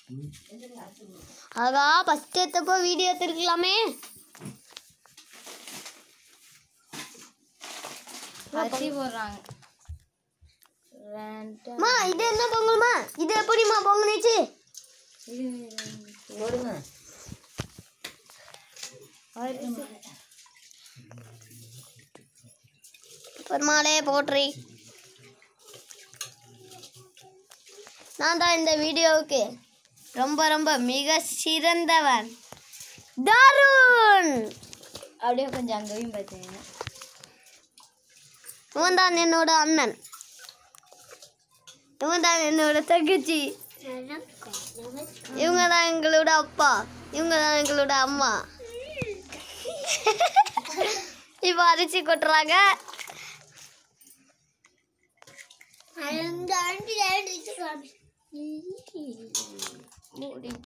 ஆகா first எடுத்தப்போ video எடுத்துருக்கலாமே அரிசி போடுறாங்க ரெண்டு அம்மா இது என்ன பொங்கல்மா இது எப்படிம்மா பொங்கலுச்சு போடுங்க பெருமாளே போற்றி நான் தான் இந்த வீடியோவுக்கு ரொம்ப ரொம்ப மிக சிறந்தவன் தருண் அப்படியே கொஞ்சம் அங்கேயும் பார்த்தீங்கன்னா இவன் தான் என்னோட அண்ணன் இவன் தான் என்னோட தங்கச்சி இவங்க தான் எங்களோட அப்பா இவங்க தான் எங்களோட அம்மா இப்போ அரிசி கொட்டுறாங்க